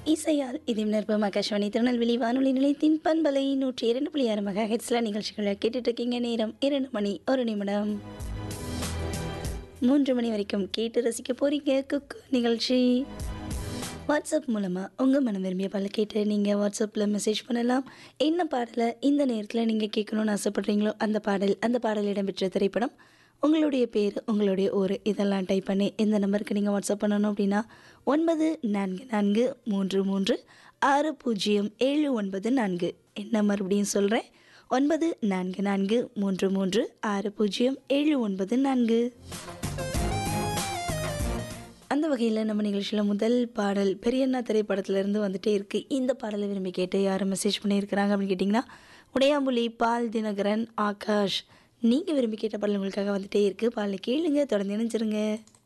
இசையால் இதயம் நிற்பம் ஆகாஷ்வாணி திருநெல்வேலி வானொலி நிலையத்தின் பண்பலை நூற்றி இரண்டு புள்ளி ஆறு மெகா ஹெட்ஸ்ல நிகழ்ச்சிகளை கேட்டுட்டு இருக்கீங்க நேரம் இரண்டு மணி ஒரு நிமிடம் மூன்று மணி வரைக்கும் கேட்டு ரசிக்க போறீங்க குக்கு நிகழ்ச்சி வாட்ஸ்அப் மூலமாக உங்கள் மனம் விரும்பிய பாடலை கேட்டு நீங்கள் வாட்ஸ்அப்பில் மெசேஜ் பண்ணலாம் என்ன பாடலை இந்த நேரத்தில் நீங்கள் கேட்கணும்னு ஆசைப்பட்றீங்களோ அந்த பாடல் அந்த பாடல் இடம்பெற்ற திரைப்படம் உங்களுடைய பேர் உங்களுடைய ஊர் இதெல்லாம் டைப் பண்ணி இந்த நம்பருக்கு நீங்கள் வாட்ஸ்அப் பண்ணணும் அப்படின்னா ஒன்பது நான்கு நான்கு மூன்று மூன்று ஆறு பூஜ்ஜியம் ஏழு ஒன்பது நான்கு என்ன மறுபடியும் சொல்கிறேன் ஒன்பது நான்கு நான்கு மூன்று மூன்று ஆறு பூஜ்ஜியம் ஏழு ஒன்பது நான்கு அந்த வகையில் நம்ம நிகழ்ச்சியில் முதல் பாடல் பெரியண்ணா திரைப்படத்திலேருந்து வந்துட்டே இருக்குது இந்த பாடலை விரும்பி கேட்டு யாரும் மெசேஜ் பண்ணியிருக்கிறாங்க அப்படின்னு கேட்டிங்கன்னா உடையாம்புலி பால் தினகரன் ஆகாஷ் நீங்கள் விரும்பி கேட்ட பாடல் உங்களுக்காக வந்துட்டே இருக்குது பாடலை கேளுங்க தொடர்ந்து இணைஞ்சிருங்க